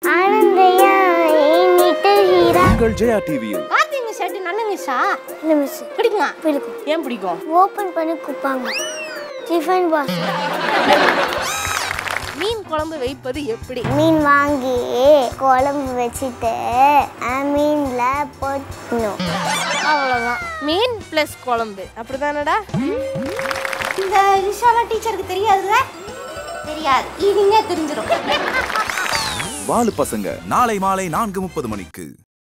ஆனந்தையா நீட்டு ஹீரா உங்கள் ஜெயா டிவியில் கார்த்திங்க ஷர்ட் நல்ல மிஸ்ஸா இந்த மிஸ் பிடிக்குமா பிடிக்கும் ஏன் பிடிக்கும் ஓப்பன் பண்ணி குப்பாங்க டிஃபன் பாக்ஸ் மீன் குழம்பு வைப்பது எப்படி மீன் வாங்கி குழம்பு வச்சுட்டு அஹ், மீன்ல போட்டணும் அவ்வளோதான் மீன் ப்ளஸ் குழம்பு அப்படிதானடா இந்த ரிஷாலா டீச்சருக்கு தெரியாதுல்ல தெரியாது இனிமே தெரிஞ்சிடும் வாலு பசங்க நாளை மாலை நான்கு முப்பது மணிக்கு